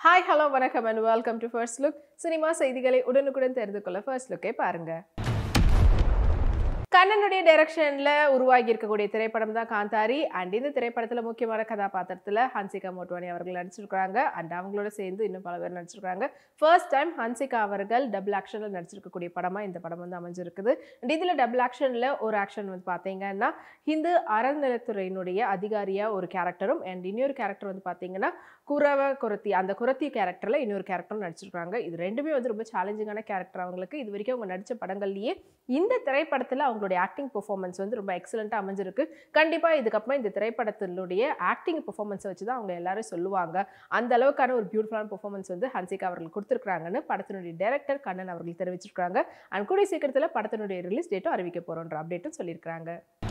hi hello வணக்கம் and welcome to first look cinema செய்திகளை உடனுக்குடன் தெரிந்து கொள்ள ஃபர்ஸ்ட் லுக்கை பாருங்க கண்ணனுடைய டைரக்ஷன்ல உருவாகி இருக்கக்கூடிய திரைப்படம் தான் காந்தாரி அண்ட் இந்த திரைப்படத்துல முக்கியமான கதாபாத்திரத்துல ஹன்சிகா மோட்வானி அவர்கள் நடிச்சிருக்காங்க அண்ட் அவங்களோட சேர்ந்து இன்னும் பல பேர் நடிச்சிருக்காங்க ஃபர்ஸ்ட் டைம் ஹன்சிகா அவர்கள் டபுள் ஆக்ஷன்ல நடிச்சிருக்கக்கூடிய படமா இந்த படம் வந்து அமைஞ்சிருக்குது அண்ட் இதுல டபுள் ஆக்ஷன்ல ஒரு ஆக்ஷன் வந்து பாத்தீங்கன்னா ஹிந்து அறநிலைத்துறையினுடைய அதிகாரியா ஒரு கேரக்டரும் அண்ட் இன்னொரு கேரக்டர் வந்து பாத்தீங்கன்னா குரவ குரத்தி அந்த குரத்தி கேரக்டர்ல இன்னொரு கேரக்டரும் நடிச்சிருக்காங்க இது ரெண்டுமே வந்து ரொம்ப சேலஞ்சிங்கான கேரக்டர் அவங்களுக்கு இது வரைக்கும் அவங்க நடிச்ச படங்கள்லயே இந்த திரைப்படத்துல அவங்களுடைய ஆக்டிங் பெர்ஃபார்மன்ஸ் வந்து ரொம்ப எக்ஸலண்ட்டாக அமைஞ்சிருக்கு கண்டிப்பா இதுக்கப்புறம் இந்த திரைப்படத்தினுடைய ஆக்டிங் பெர்ஃபார்மன்ஸை வச்சு தான் அவங்க எல்லாரும் சொல்லுவாங்க அந்த அளவுக்கான ஒரு பியூட்டிஃபுல்லான பெர்ஃபார்மன்ஸ் வந்து ஹன்சிகா அவர்கள் கொடுத்துருக்காங்கன்னு படத்தினுடைய டைரக்டர் கண்ணன் அவர்கள் தெரிவிச்சிருக்காங்க அண்ட் கூடிய சீக்கிரத்தில் படத்தினுடைய ரிலீஸ் டேட்டும் அறிவிக்க போறோன்ற அப்டேட்டும் சொல்லியிருக்காங்க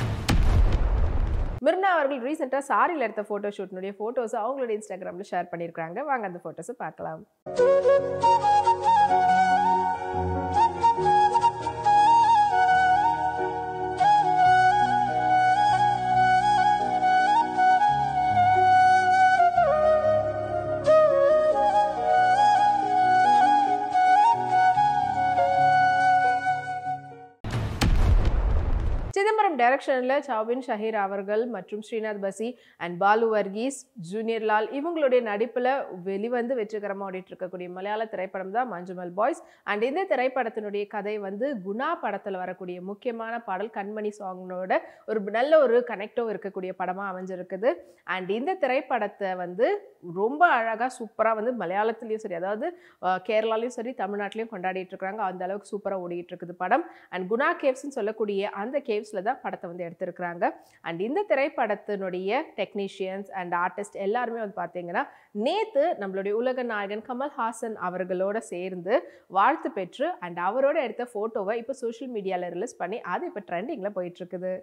மிர்னா அவர்கள் ரீசெண்டாக சாரியில் எடுத்த ஃபோட்டோ ஷூட்னுடைய ஃபோட்டோஸ் அவங்களுடைய இன்ஸ்டாகிராமில் ஷேர் பண்ணியிருக்காங்க வாங்க அந்த ஃபோட்டோஸை பார்க்கலாம் சிதம்பரம் டைரக்ஷனில் சௌபின் ஷஹீர் அவர்கள் மற்றும் ஸ்ரீநாத் பசி அண்ட் பாலு வர்கீஸ் ஜூனியர் லால் இவங்களுடைய நடிப்பில் வெளிவந்து வெற்றிகரமாக ஓடிட்டு இருக்கக்கூடிய மலையாள திரைப்படம் தான் மஞ்சுமல் பாய்ஸ் அண்ட் இந்த திரைப்படத்தினுடைய கதை வந்து குணா படத்தில் வரக்கூடிய முக்கியமான பாடல் கண்மணி சாங்கனோட ஒரு நல்ல ஒரு கனெக்டோ இருக்கக்கூடிய படமாக அமைஞ்சிருக்குது அண்ட் இந்த திரைப்படத்தை வந்து ரொம்ப அழகாக சூப்பராக வந்து மலையாளத்துலேயும் சரி அதாவது அஹ், கேரளாலையும் சரி தமிழ்நாட்டிலையும் கொண்டாடிட்டு இருக்காங்க அந்த அளவுக்கு சூப்பராக ஓடிட்டு இருக்குது படம் அண்ட் குணா கேவ்ஸ்னு சொல்லக்கூடிய அந்த கேவ்ஸில் தான் படத்தை வந்து எடுத்திருக்கிறாங்க அண்ட் இந்த திரைப்படத்தினுடைய டெக்னீஷியன்ஸ் அண்ட் ஆர்டிஸ்ட் எல்லாருமே வந்து பார்த்தீங்கன்னா நேத்து நம்மளுடைய உலக நாயகன் கமல்ஹாசன் அவர்களோட சேர்ந்து வாழ்த்து பெற்று அண்ட் அவரோட எடுத்த ஃபோட்டோவை இப்போ சோஷியல் மீடியாவில் ரிலீஸ் பண்ணி அது இப்போ ட்ரெண்டிங்கில் போயிட்டு இருக்குது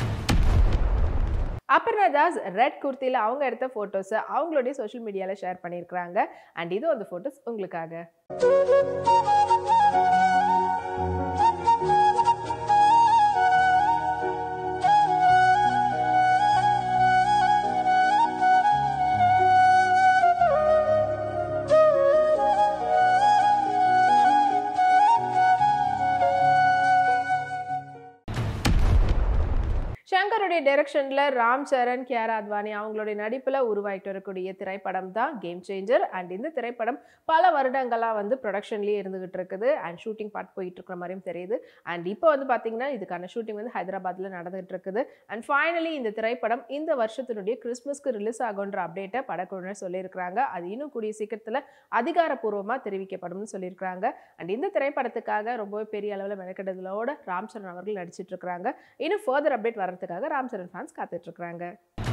அபர்ணா தாஸ் ரெட் குர்த்தியில் அவங்க எடுத்த ஃபோட்டோஸை அவங்களுடைய சோஷியல் மீடியாவில் ஷேர் பண்ணியிருக்கிறாங்க அண்ட் இதுவும் அந்த ஃபோட்டோஸ் உங்களுக்காக ஷங்கருடைய டைரக்ஷனில் ராம் சரண் கியாரா அத்வானி அவங்களுடைய நடிப்பில் உருவாகிட்டு வரக்கூடிய திரைப்படம் தான் கேம் சேஞ்சர் அண்ட் இந்த திரைப்படம் பல வருடங்களாக வந்து ப்ரொடக்ஷன்லேயே இருந்துகிட்டு இருக்குது அண்ட் ஷூட்டிங் பார்ட் போயிட்டு இருக்கிற மாதிரியும் தெரியுது அண்ட் இப்போ வந்து பார்த்தீங்கன்னா இதுக்கான ஷூட்டிங் வந்து ஹைதராபாத்தில் நடந்துகிட்டு இருக்குது அண்ட் ஃபைனலி இந்த திரைப்படம் இந்த வருஷத்தினுடைய கிறிஸ்மஸ்க்கு ரிலீஸ் ஆகுன்ற அப்டேட்டை படக்குழுவினர் சொல்லியிருக்கிறாங்க அது இன்னும் கூடிய சீக்கிரத்தில் அதிகாரப்பூர்வமாக தெரிவிக்கப்படும்னு சொல்லியிருக்கிறாங்க அண்ட் இந்த திரைப்படத்துக்காக ரொம்பவே பெரிய அளவில் மெனக்கெடுதலோட ராம் சரண் அவர்கள் நடிச்சிட்டு இருக்காங்க இன்னும் ஃபர்தர் அப்டேட் வர்றதுக்காக ராம் சரண் ஃபேன்ஸ் காத்துட்டு இருக்காங்க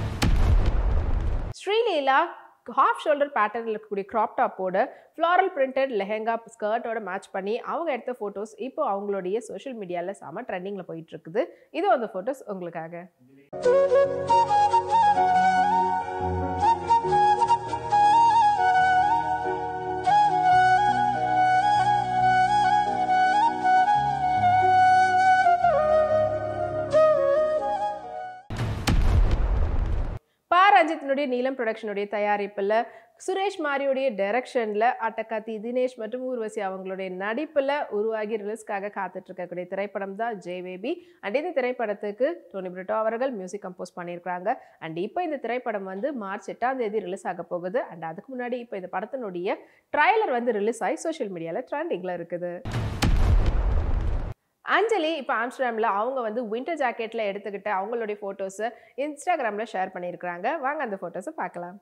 ஸ்ரீலீலா ஹாஃப் ஷோல்டர் பேட்டர்னில் இருக்கக்கூடிய க்ராப் டாப்போட ஃப்ளாரல் பிரிண்டட் லெஹெங்கா ஸ்கர்ட்டோட மேட்ச் பண்ணி அவங்க எடுத்த ஃபோட்டோஸ் இப்போ அவங்களுடைய சோஷியல் மீடியாவில் செம ட்ரெண்டிங்கில் போயிட்டு இருக்குது இது அந்த ஃபோட்டோஸ் உங்களுக்காக பா ரஞ்சித்தினுடைய நீலம் ப்ரொடக்ஷனுடைய தயாரிப்பில் சுரேஷ் மாரியோடைய டைரக்ஷனில் அட்டகாத்தி தினேஷ் மற்றும் ஊர்வசி அவங்களுடைய நடிப்பில் உருவாகி ரிலீஸ்க்காக காத்துட்டு இருக்கக்கூடிய திரைப்படம் தான் ஜே பேபி அண்ட் இந்த திரைப்படத்துக்கு டோனி பிரிட்டோ அவர்கள் மியூசிக் கம்போஸ் பண்ணியிருக்காங்க அண்ட் இப்போ இந்த திரைப்படம் வந்து மார்ச் எட்டாம் தேதி ரிலீஸ் ஆக போகுது அண்ட் அதுக்கு முன்னாடி இப்போ இந்த படத்தினுடைய ட்ரைலர் வந்து ரிலீஸ் ஆகி சோஷியல் மீடியாவில் ட்ரெண்டிங்கில் இருக்குது அஞ்சலி இப்போ ஆம்ஸ்டர்டாமில் அவங்க வந்து வின்டர் ஜாக்கெட்டில் எடுத்துக்கிட்ட அவங்களுடைய ஃபோட்டோஸை இன்ஸ்டாகிராமில் ஷேர் பண்ணியிருக்கிறாங்க வாங்க அந்த ஃபோட்டோஸை பார்க்கலாம்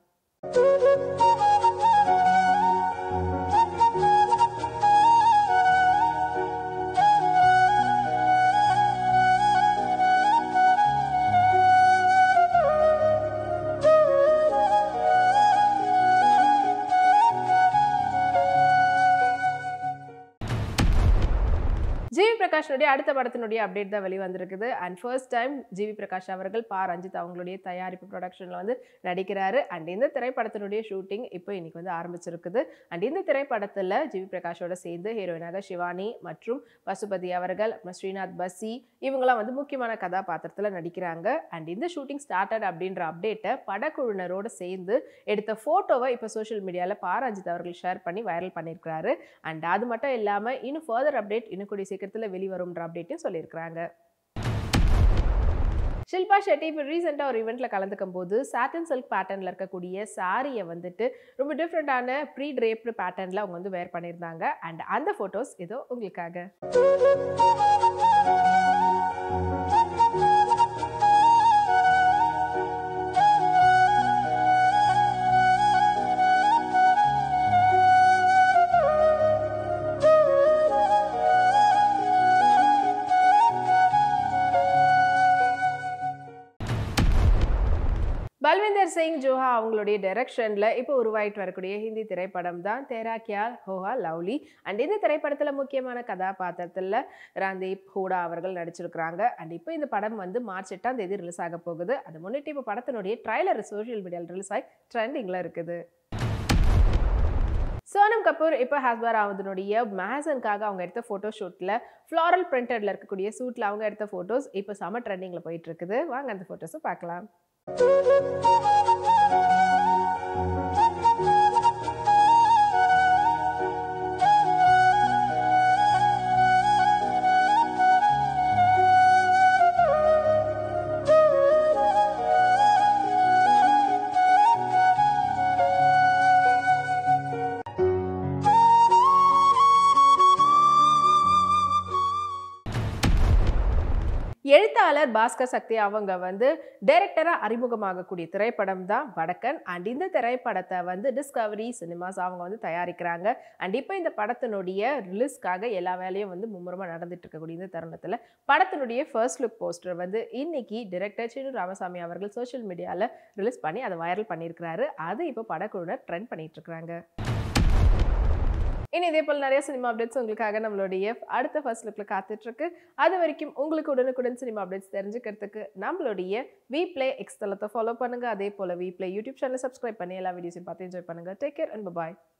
ஜிவி பிரகாஷனுடைய அடுத்த படத்தினுடைய அப்டேட் தான் வெளிவந்திருக்குது and first time GV Prakash அவர்கள் பா ரஞ்சித் அவங்களுடைய தயாரிப்பு ப்ரொடக்ஷனில் வந்து நடிக்கிறாரு அண்ட் இந்த திரைப்படத்தினுடைய ஷூட்டிங் இப்போ இன்னைக்கு வந்து ஆரம்பிச்சிருக்குது அண்ட் இந்த திரைப்படத்தில் ஜிவி பிரகாஷோட சேர்ந்து ஹீரோயினாக சிவானி மற்றும் பசுபதி அவர்கள் அப்புறம் ஸ்ரீநாத் பசி இவங்களாம் வந்து முக்கியமான கதாபாத்திரத்தில் நடிக்கிறாங்க அண்ட் இந்த ஷூட்டிங் ஸ்டார்டட் அப்படின்ற அப்டேட்டை படக்குழுவினரோட சேர்ந்து எடுத்த ஃபோட்டோவை இப்போ சோஷியல் மீடியாவில் பா ரஞ்சித் அவர்கள் ஷேர் பண்ணி வைரல் பண்ணியிருக்கிறாரு அண்ட் அது மட்டும் இல்லாமல் இன்னும் ஃபர்தர் அப்டேட் இன்னும் கூடிய சீக்கிரத்தில் வெளிவரும்ன்ற அப்டேட்டையும் சொல்லியிருக்கிறாங்க ஷில்பா ஷெட்டி இப்போ ரீசெண்டாக ஒரு இவெண்ட்டில் கலந்துக்கும் போது சாட்டன் சில்க் பேட்டர்னில் இருக்கக்கூடிய சாரியை வந்துட்டு ரொம்ப டிஃப்ரெண்ட்டான ப்ரீ ட்ரேப்டு பேட்டர்னில் அவங்க வந்து வேர் பண்ணியிருந்தாங்க அண்ட் அந்த ஃபோட்டோஸ் இதோ உங்களுக்காக பல்விந்தர் சிங் ஜோஹா அவங்களுடைய டைரக்ஷனில் இப்போ உருவாயிட்டு வரக்கூடிய ஹிந்தி திரைப்படம் தான் தேரா கியால் ஹோஹா லவ்லி அண்ட் இந்த திரைப்படத்தில் முக்கியமான கதாபாத்திரத்தில் ராந்தீப் ஹூடா அவர்கள் நடிச்சிருக்கிறாங்க அண்ட் இப்போ இந்த படம் வந்து மார்ச் எட்டாம் தேதி ரிலீஸ் ஆக போகுது அதை முன்னிட்டு இப்போ படத்தினுடைய ட்ரைலர் சோஷியல் மீடியாவில் ரிலீஸ் ஆகி ட்ரெண்டிங்கில் இருக்குது சோனம் கபூர் இப்போ ஹாஸ்பார் அவதனுடைய மேசனுக்காக அவங்க எடுத்த ஃபோட்டோ ஷூட்டில் ஃப்ளாரல் பிரிண்டடில் இருக்கக்கூடிய சூட்டில் அவங்க எடுத்த ஃபோட்டோஸ் இப்போ செம ட்ரெண்டிங்கில் போயிட்டு இருக்குது வாங்க அந்த ஃபோட்டோஸை பார்க்கலாம் எழுத்தாளர் பாஸ்கர் சக்தி அவங்க வந்து டைரக்டராக அறிமுகமாகக்கூடிய திரைப்படம் தான் வடக்கன் அண்ட் இந்த திரைப்படத்தை வந்து டிஸ்கவரி சினிமாஸ் அவங்க வந்து தயாரிக்கிறாங்க அண்ட் இப்போ இந்த படத்தினுடைய ரிலீஸ்க்காக எல்லா வேலையும் வந்து மும்முரமாக நடந்துட்டு இருக்கக்கூடிய இந்த தருணத்தில் படத்தினுடைய ஃபர்ஸ்ட் லுக் போஸ்டர் வந்து இன்னைக்கு டிரெக்டர் சின்னு ராமசாமி அவர்கள் சோஷியல் மீடியாவில் ரிலீஸ் பண்ணி அதை வைரல் பண்ணியிருக்கிறாரு அது இப்போ படக்குழுவினர் ட்ரெண்ட் பண்ணிட்டு இருக்காங்க இனி இதே போல் நிறைய சினிமா அப்டேட்ஸ் உங்களுக்காக நம்மளுடைய அடுத்த ஃபர்ஸ்ட் லுக்கில் காத்துட்ருக்கு அது வரைக்கும் உங்களுக்கு உடனுக்குடன் சினிமா அப்டேட்ஸ் தெரிஞ்சுக்கிறதுக்கு நம்மளுடைய வி பிளே எக்ஸ் தளத்தை ஃபாலோ பண்ணுங்கள் அதே போல் V play YouTube channel subscribe பண்ணி எல்லா வீடியோஸையும் பார்த்து என்ஜாய் பண்ணுங்கள் டேக் கேர் அண்ட் பாய்